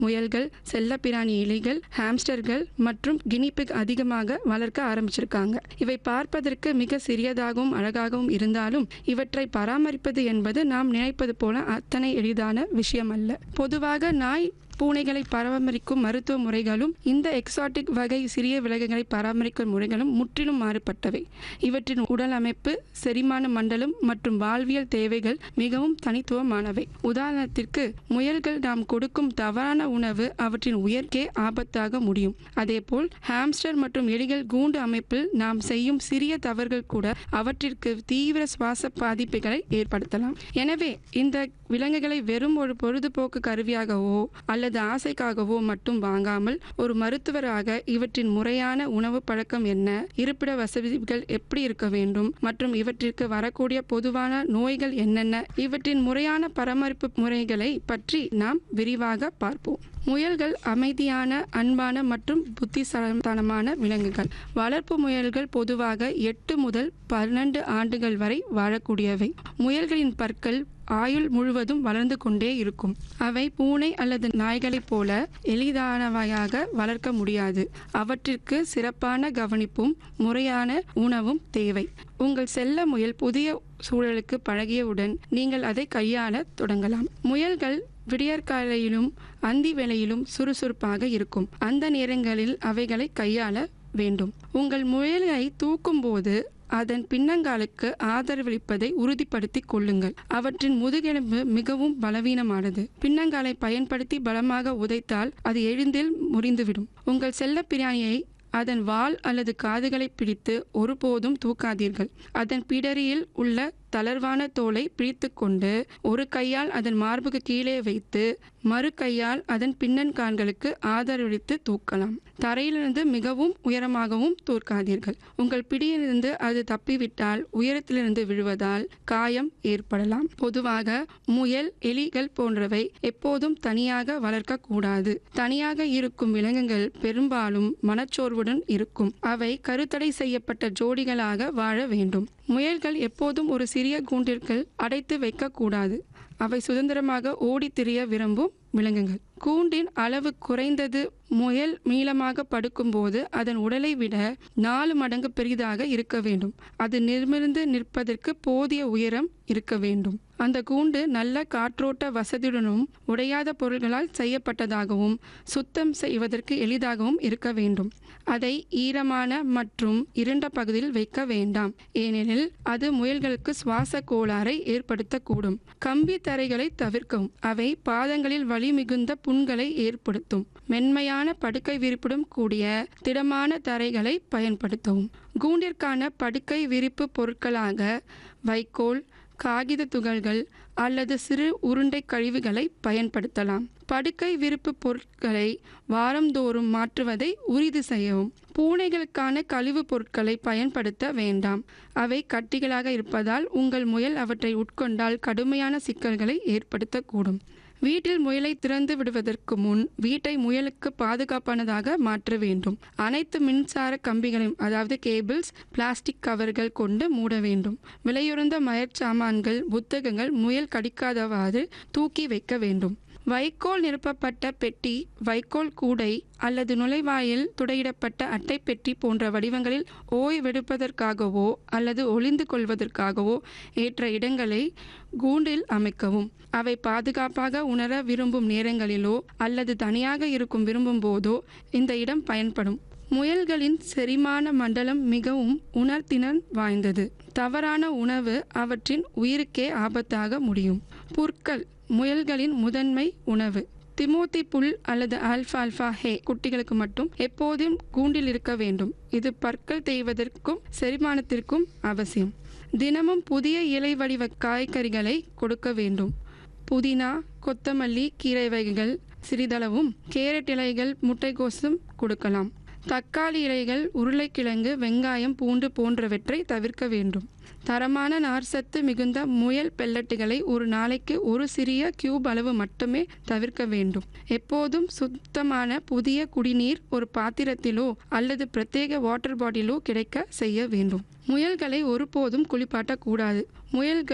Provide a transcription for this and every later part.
முயல்கள் செல்லப்பிராணி எலிகள் ஹாம்ஸ்டர்கள் மற்றும் கினிபிக் அதிகமாக வளர்க்க ஆரம்பிச்சிருக்காங்க இவை பார்ப்பதற்கு மிக சிறியதாகவும் அழகாகவும் இருந்தாலும் இவற்றை பராமரிப்பது என்பது நாம் நினைப்பது போல அத்தனை எளிதான விஷயம் அல்ல பொதுவாக நாய் பூனைகளை பராமரிக்கும் மருத்துவ முறைகளும் இந்த எக்ஸாட்டிக் வகை சிறிய விலங்குகளை பராமரிக்கும் முறைகளும் முற்றிலும் மாறுபட்டவை இவற்றின் உடல் அமைப்பு செரிமான மண்டலம் மற்றும் வாழ்வியல் தேவைகள் மிகவும் தனித்துவமானவை உதாரணத்திற்கு முயல்கள் நாம் கொடுக்கும் தவறான உணவு அவற்றின் உயர்க்கே ஆபத்தாக முடியும் அதேபோல் ஹாம்ஸ்டர் மற்றும் எலிகள் கூண்டு அமைப்பில் நாம் செய்யும் சிறிய தவறுகள் கூட அவற்றிற்கு தீவிர சுவாச பாதிப்புகளை ஏற்படுத்தலாம் எனவே இந்த விலங்குகளை வெறும் ஒரு பொழுதுபோக்கு கருவியாகவோ அல்லது ஆசைக்காகவோ மட்டும் வாங்காமல் ஒரு மருத்துவராக இவற்றின் முறையான உணவு பழக்கம் என்ன இருப்பிட வசதிகள் எப்படி இருக்க வேண்டும் மற்றும் இவற்றிற்கு வரக்கூடிய பொதுவான நோய்கள் என்னென்ன இவற்றின் முறையான பராமரிப்பு முறைகளை பற்றி நாம் விரிவாக பார்ப்போம் முயல்கள் அமைதியான அன்பான மற்றும் புத்திசாலித்தனமான விலங்குகள் வளர்ப்பு முயல்கள் பொதுவாக எட்டு முதல் பன்னெண்டு ஆண்டுகள் வரை வாழக்கூடியவை முயல்களின் பற்கள் ஆயுள் முழுவதும் வளர்ந்து கொண்டே இருக்கும் அவை பூனை அல்லது நாய்களைப் போல எளிதானவையாக வளர்க்க முடியாது அவற்றிற்கு சிறப்பான கவனிப்பும் முறையான உணவும் தேவை உங்கள் செல்ல முயல் புதிய சூழலுக்கு பழகியவுடன் நீங்கள் அதை கையாள தொடங்கலாம் முயல்கள் விடியற்காலையிலும் அந்தி வேளையிலும் சுறுசுறுப்பாக இருக்கும் அந்த நேரங்களில் அவைகளை கையாள வேண்டும் உங்கள் முயலை தூக்கும்போது அதன் பின்னங்காலுக்கு ஆதரவளிப்பதை உறுதிப்படுத்திக் கொள்ளுங்கள் அவற்றின் முதுகெலும்பு மிகவும் பலவீனமானது பின்னங்காலை பயன்படுத்தி பலமாக உதைத்தால் அது எளிதில் முறிந்துவிடும் உங்கள் செல்ல பிராணியை அதன் வால் அல்லது காதுகளை பிடித்து ஒருபோதும் தூக்காதீர்கள் அதன் பிடரியில் உள்ள தளர்வான தோலை பிடித்துக்கொண்டு ஒரு கையால் அதன் மார்புக்கு கீழே வைத்து மறு கையால் அதன் பின்னன்கான்களுக்கு ஆதரவளித்து தூக்கலாம் தரையிலிருந்து மிகவும் உயரமாகவும் தூக்காதீர்கள் உங்கள் பிடியிலிருந்து அது தப்பிவிட்டால் உயரத்திலிருந்து விழுவதால் காயம் ஏற்படலாம் பொதுவாக முயல் எலிகள் போன்றவை எப்போதும் தனியாக வளர்க்கக்கூடாது தனியாக இருக்கும் விலங்குகள் பெரும்பாலும் மனச்சோர்வுடன் இருக்கும் அவை கருத்தடை செய்யப்பட்ட ஜோடிகளாக வாழ வேண்டும் முயல்கள் எப்போதும் ஒரு சிறிய கூண்டிற்குள் அடைத்து வைக்கக்கூடாது அவை சுதந்திரமாக ஓடித் திரிய விரும்பும் விலங்குகள் கூண்டின் அளவு குறைந்தது முயல் நீளமாக படுக்கும்போது அதன் உடலை விட நாலு மடங்கு பெரிதாக இருக்க வேண்டும் அது நிமிர்ந்து நிற்பதற்கு போதிய உயரம் இருக்க வேண்டும் அந்த கூண்டு நல்ல காற்றோட்ட வசதியுடனும் உடையாத பொருள்களால் செய்யப்பட்டதாகவும் சுத்தம் செய்வதற்கு எளிதாகவும் இருக்க வேண்டும் அதை ஈரமான மற்றும் இருண்ட பகுதியில் வைக்க வேண்டாம் ஏனெனில் அது முயல்களுக்கு சுவாச கோளாறை ஏற்படுத்தக்கூடும் கம்பி தரைகளை தவிர்க்கவும் அவை பாதங்களில் வலி மிகுந்த புண்களை ஏற்படுத்தும் மென்மையான படுக்கை விரிப்புடன் கூடிய திடமான தரைகளை பயன்படுத்தவும் கூண்டிற்கான படுக்கை விரிப்பு பொருட்களாக வைக்கோல் காகித துகள்கள் அல்லது சிறு உருண்டை கழிவுகளை பயன்படுத்தலாம் படுக்கை விரிப்பு பொருட்களை வாரந்தோறும் மாற்றுவதை உறுதி செய்யவும் பூனைகளுக்கான கழிவுப் பொருட்களை பயன்படுத்த வேண்டாம் அவை கட்டிகளாக இருப்பதால் உங்கள் முயல் அவற்றை உட்கொண்டால் கடுமையான சிக்கல்களை ஏற்படுத்தக்கூடும் வீட்டில் முயலை திறந்து விடுவதற்கு முன் வீட்டை முயலுக்கு பாதுகாப்பானதாக மாற்ற வேண்டும் அனைத்து மின்சார கம்பிகளையும் அதாவது கேபிள்ஸ் பிளாஸ்டிக் கவர்கள் கொண்டு மூட வேண்டும் விலையுறந்த மயற்சாமான்கள் புத்தகங்கள் முயல் கடிக்காதவாறு தூக்கி வைக்க வேண்டும் வைக்கோல் நிரப்பப்பட்ட பெட்டி வைக்கோல் கூடை அல்லது நுழைவாயில் துடையிடப்பட்ட அட்டை பெட்டி போன்ற வடிவங்களில் ஓய்வெடுப்பதற்காகவோ அல்லது ஒளிந்து கொள்வதற்காகவோ ஏற்ற இடங்களை கூண்டில் அமைக்கவும் அவை பாதுகாப்பாக உணர விரும்பும் நேரங்களிலோ அல்லது தனியாக இருக்கும் விரும்பும் போதோ இந்த இடம் பயன்படும் முயல்களின் செரிமான மண்டலம் மிகவும் உணர்திறன் வாய்ந்தது தவறான உணவு அவற்றின் உயிருக்கே ஆபத்தாக முடியும் புற்கள் முயல்களின் முதன்மை உணவு திமோத்தி புல் அல்லது ஆல்ஃபால்ஃபா ஹே குட்டிகளுக்கு மட்டும் எப்போதும் கூண்டில் இருக்க வேண்டும் இது பற்கள் தேய்வதற்கும் செரிமானத்திற்கும் அவசியம் தினமும் புதிய இலை வடிவ காய்கறிகளை கொடுக்க வேண்டும் புதினா கொத்தமல்லி கீரை வகைகள் சிறிதளவும் கேரட் இலைகள் முட்டைகோசும் கொடுக்கலாம் தக்காளி இலைகள் உருளைக்கிழங்கு வெங்காயம் பூண்டு போன்றவற்றை தவிர்க்க வேண்டும் தரமான நார்சத்து மிகுந்த முயல் பெல்லட்டுகளை ஒரு நாளைக்கு ஒரு சிறிய கியூப் அளவு மட்டுமே தவிர்க்க வேண்டும் எப்போதும் சுத்தமான புதிய குடிநீர் ஒரு பாத்திரத்திலோ அல்லது பிரத்யேக வாட்டர் பாட்டிலோ கிடைக்க செய்ய வேண்டும் முயல்களை ஒருபோதும் குளிப்பாட்டக்கூடாது முயல்கள்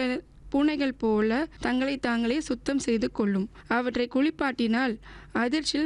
பூனைகள் போல தங்களை தாங்களே சுத்தம் செய்து கொள்ளும் அவற்றை குளிப்பாட்டினால் அதிர்ச்சியில்